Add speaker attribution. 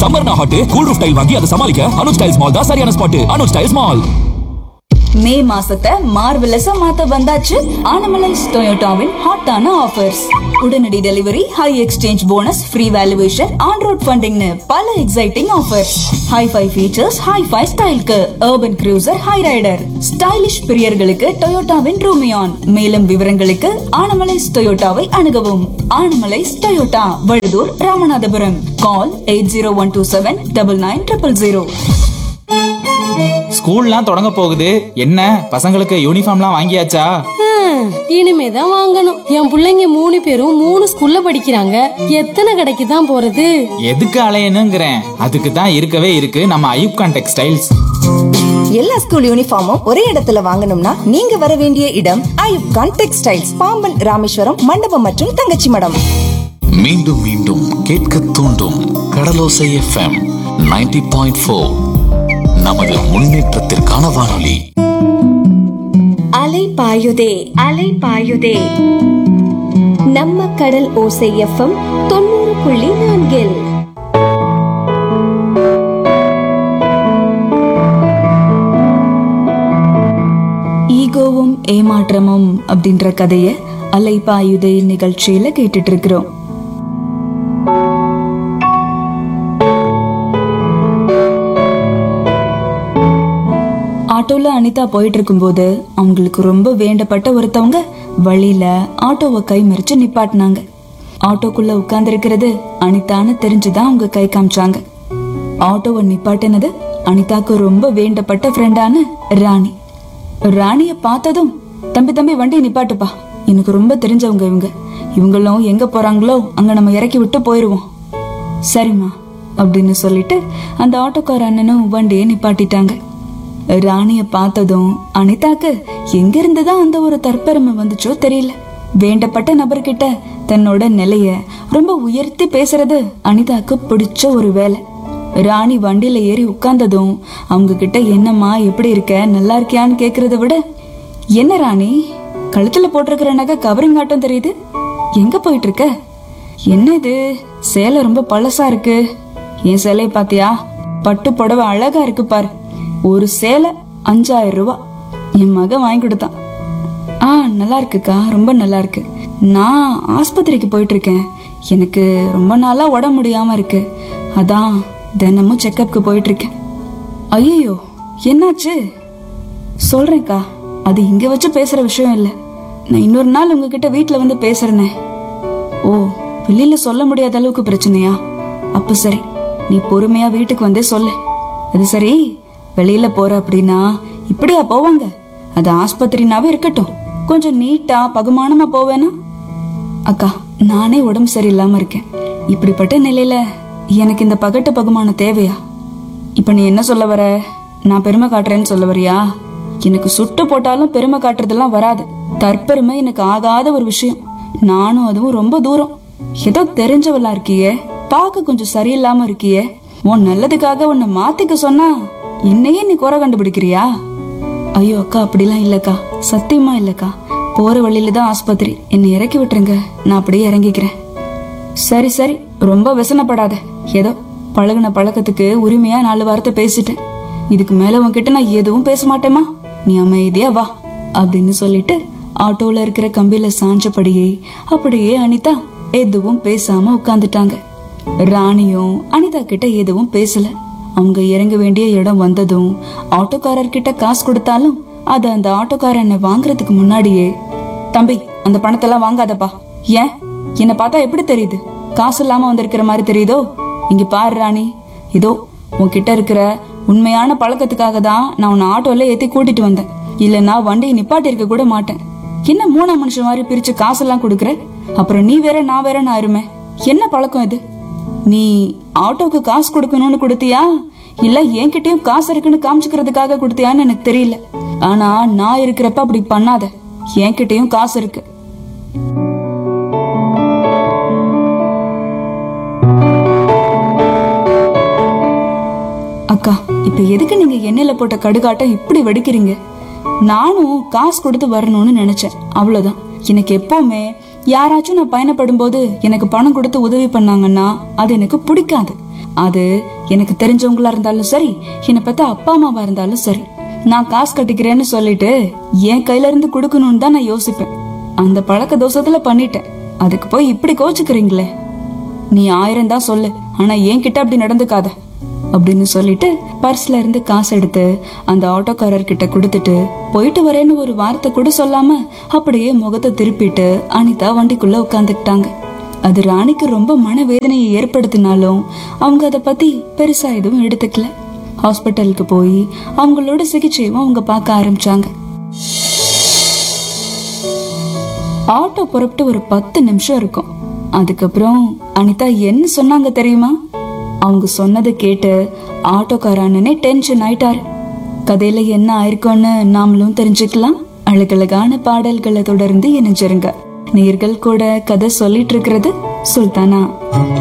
Speaker 1: சம்மர்னா hot cool roof tile வாங்கி அதை சமாளிக்க அனுஜ் டைல்ஸ் மால் தான் சரியான spot Anuj tiles mall
Speaker 2: May மாசத்தை மார்வெலஸா மாத்த வந்தாச்சு ஆனமலைஸ் டொயோட்டாவின் ஹாட்டான ஆஃபர்ஸ் உடனடி delivery high exchange bonus free valuation on road ஃபண்டிங்னு பல exciting offers hi-fi features hi-fi ஸ்டைலுக்கு urban cruiser Hyryder stylish பிரியர்களுக்கு டொயோட்டாவின் ரூமியான் மேலும் விவரங்களுக்கு ஆனமலைஸ் டொயோட்டாவை அணுகவும் Anamalais Toyota Vazhudur Ramanathapuram call eight zero one two seven double nine triple zero
Speaker 3: ஸ்கூல்லாம் தொடங்க போகுது என்ன பசங்களுக்கு யூனிஃபார்ம்லாம் வாங்கியாச்சா
Speaker 4: ஹம், இனிமேதான் வாங்கணும் என் புள்ளைங்க மூணு பேரும் மூணு ஸ்கூல்ல படிக்கிறாங்க எத்தனை கடைக்கு தான் போறது
Speaker 3: எதுக்கு அலையணுங்கிறேன் அதுக்கு தான் இருக்கவே இருக்கு நம்ம ஐயூப்கான் டெக்ஸ்டைல்ஸ்
Speaker 5: எல்லா ஸ்கூல் யூனிஃபார்மும் ஒரே இடத்துல வாங்கணும்னா நீங்க வர வேண்டிய இடம் ஐயூப் கான் டெக்ஸ்டைல்ஸ் பாம்பன் ராமேஸ்வரம் மண்டபம் மற்றும் தங்கச்சி மடம்
Speaker 6: மீண்டும் மீண்டும் கேட்க தூண்டும் கடலோசை எஃப்எம் 90.4 பாயிண்ட் நமது முன்னேற்றத்திற்கான வானொலி
Speaker 7: அலை பாயுதே அலை பாயுதே நம்ம கடல் ஓசை எஃப்எம் தொண்ணூறு புள்ளி நான்கில்
Speaker 2: ஈகோவும் ஏமாற்றமும் அப்படின்ற கதைய அலைப்பாயுதை நிகழ்ச்சியில கேட்டுட்டு இருக்கிறோம் ஆட்டோல அனிதா போயிட்டு இருக்கும்போது அவங்களுக்கு ரொம்ப வேண்டப்பட்ட ஒருத்தவங்க வழியில ஆட்டோவை கை மறிச்சு நிப்பாட்டினாங்க ஆட்டோக்குள்ள உட்கார்ந்திருக்கிறது அனிதான்னு தெரிஞ்சுதான் அவங்க கை காமிச்சாங்க ஆட்டோவை நிப்பாட்டினது அனிதாக்கு ரொம்ப வேண்டப்பட்ட ஃப்ரெண்டான ராணி ராணிய பார்த்ததும் தம்பி தம்பி வண்டி நிப்பாட்டுப்பா எனக்கு ரொம்ப தெரிஞ்சவங்க இவங்க இவங்களும் எங்க போறாங்களோ அங்க நம்ம இறக்கி விட்டு போயிருவோம் சரிம்மா அப்படின்னு சொல்லிட்டு அந்த ஆட்டோக்கார அண்ணனும் வண்டியை நிப்பாட்டிட்டாங்க ராணிய பார்த்ததும் அனிதாக்கு எங்க இருந்துதான் அந்த ஒரு தற்பெருமை வந்துச்சோ தெரியல வேண்டப்பட்ட நபர்கிட்ட தன்னோட நிலைய ரொம்ப உயர்த்தி பேசுறது அனிதாக்கு பிடிச்ச ஒரு வேலை ராணி வண்டியில ஏறி உட்கார்ந்ததும் அவங்க கிட்ட என்னம்மா எப்படி இருக்க நல்லா இருக்கியான்னு கேக்குறத விட என்ன ராணி கழுத்துல போட்டிருக்கிற நகை கவரிங் ஆட்டம் தெரியுது எங்க போயிட்டு இருக்க என்ன இது சேலை ரொம்ப பழசா இருக்கு என் சேலைய பாத்தியா பட்டு புடவை அழகா இருக்கு பாரு ஒரு சேலை அஞ்சாயிரம் ரூபாய் என் மகன் வாங்கி கொடுத்தான் ஆ நல்லா இருக்குக்கா ரொம்ப நல்லா இருக்கு நான் ஆஸ்பத்திரிக்கு போயிட்டு இருக்கேன் எனக்கு ரொம்ப நாளா உடம்பு முடியாம இருக்கு அதான் தினமும் செக்கப்க்கு போயிட்டு இருக்கேன் ஐயோ என்னாச்சு சொல்றேன்க்கா அது இங்க வச்சு பேசுற விஷயம் இல்ல நான் இன்னொரு நாள் உங்ககிட்ட வீட்ல வந்து பேசுறேனே ஓ வெளியில சொல்ல முடியாத அளவுக்கு பிரச்சனையா அப்ப சரி நீ பொறுமையா வீட்டுக்கு வந்தே சொல்லு அது சரி வெளியில போற அப்படின்னா இப்படியா போவாங்க அது ஆஸ்பத்திரினாவே இருக்கட்டும் கொஞ்சம் நீட்டா பகுமானமா போவேனா அக்கா நானே உடம்பு சரியில்லாம இருக்கேன் இப்படிப்பட்ட நிலையில எனக்கு இந்த பகட்டு பகுமானம் தேவையா இப்ப நீ என்ன சொல்ல வர நான் பெருமை காட்டுறேன்னு சொல்ல வரியா எனக்கு சுட்டு போட்டாலும் பெருமை காட்டுறதெல்லாம் வராது தற்பெருமை எனக்கு ஆகாத ஒரு விஷயம் நானும் அதுவும் ரொம்ப தூரம் ஏதோ தெரிஞ்சவளா இருக்கியே பார்க்க கொஞ்சம் சரியில்லாம இருக்கியே உன் நல்லதுக்காக உன்னை மாத்திக்க சொன்னா என்னையே நீ குறை கண்டுபிடிக்கிறியா ஐயோ அக்கா அப்படிலாம் இல்லக்கா சத்தியமா இல்லக்கா போற வழியில தான் ஆஸ்பத்திரி என்னை இறக்கி விட்டுருங்க நான் அப்படியே இறங்கிக்கிறேன் சரி சரி ரொம்ப விசனப்படாத ஏதோ பழகுன பழக்கத்துக்கு உரிமையா நாலு வார்த்தை பேசிட்டேன் இதுக்கு மேல உன்கிட்ட நான் எதுவும் பேச மாட்டேமா நீ அமைதியா வா அப்படின்னு சொல்லிட்டு ஆட்டோல இருக்கிற கம்பியில சாஞ்சபடியே அப்படியே அனிதா எதுவும் பேசாம உட்கார்ந்துட்டாங்க ராணியும் அனிதா கிட்ட எதுவும் பேசல அவங்க இறங்க வேண்டிய இடம் வந்ததும் ஆட்டோக்காரர் கிட்ட காசு கொடுத்தாலும் அது அந்த ஆட்டோக்காரனை வாங்குறதுக்கு முன்னாடியே தம்பி அந்த பணத்தெல்லாம் வாங்காதப்பா ஏன் என்ன பார்த்தா எப்படி தெரியுது காசு இல்லாம வந்திருக்கிற மாதிரி தெரியுதோ இங்க பாரு ராணி இதோ உன்கிட்ட இருக்கிற உண்மையான பழக்கத்துக்காக தான் நான் உன்னை ஆட்டோல ஏத்தி கூட்டிட்டு வந்தேன் இல்லைன்னா வண்டியை நிப்பாட்டி இருக்க கூட மாட்டேன் என்ன மூணா மனுஷன் மாதிரி பிரிச்சு காசெல்லாம் கொடுக்குற அப்புறம் நீ வேற நான் வேற நான் இருமே என்ன பழக்கம் இது நீ ஆட்டோக்கு காசு கொடுக்கணும்னு கொடுத்தியா இல்ல என்கிட்டயும் காசு இருக்குன்னு காமிச்சுக்கிறதுக்காக கொடுத்தியான்னு எனக்கு தெரியல ஆனா நான் இருக்கிறப்ப அப்படி பண்ணாத என்கிட்டயும் காசு இருக்கு அக்கா இப்ப எதுக்கு நீங்க எண்ணெயில போட்ட கடுகாட்டம் இப்படி வெடிக்கிறீங்க நானும் காசு கொடுத்து வரணும்னு நினைச்சேன் அவ்வளவுதான் எனக்கு எப்பவுமே யாராச்சும் நான் பயணப்படும் போது எனக்கு பணம் கொடுத்து உதவி பண்ணாங்கன்னா அது எனக்கு பிடிக்காது அது எனக்கு தெரிஞ்சவங்களா இருந்தாலும் சரி என்னை பத்த அப்பா அம்மாவா இருந்தாலும் சரி நான் காசு கட்டிக்கிறேன்னு சொல்லிட்டு என் கையில இருந்து கொடுக்கணும்னு தான் நான் யோசிப்பேன் அந்த பழக்க தோஷத்துல பண்ணிட்டேன் அதுக்கு போய் இப்படி கோச்சுக்கிறீங்களே நீ ஆயிரம் தான் சொல்லு ஆனா என்கிட்ட அப்படி நடந்துக்காத அப்படின்னு சொல்லிட்டு பர்ஸ்ல இருந்து காசு எடுத்து அந்த ஆட்டோக்காரர் கிட்ட கொடுத்துட்டு போயிட்டு வரேன்னு ஒரு வார்த்தை கூட சொல்லாம அப்படியே முகத்தை திருப்பிட்டு அனிதா வண்டிக்குள்ள உட்காந்துக்கிட்டாங்க அது ராணிக்கு ரொம்ப மனவேதனையை ஏற்படுத்தினாலும் அவங்க அதை பத்தி பெருசா எதுவும் எடுத்துக்கல ஹாஸ்பிட்டலுக்கு போய் அவங்களோட சிகிச்சையும் அவங்க பார்க்க ஆரம்பிச்சாங்க ஆட்டோ புறப்பட்டு ஒரு பத்து நிமிஷம் இருக்கும் அதுக்கப்புறம் அனிதா என்ன சொன்னாங்க தெரியுமா அவங்க சொன்னதை கேட்டு ஆட்டோக்கார அண்ணனே டென்ஷன் ஆயிட்டாரு கதையில என்ன ஆயிருக்கோன்னு நாமளும் தெரிஞ்சுக்கலாம் அழகழகான பாடல்களை தொடர்ந்து இணைஞ்சிருங்க நேர்கள் கூட கதை சொல்லிட்டு இருக்கிறது சுல்தானா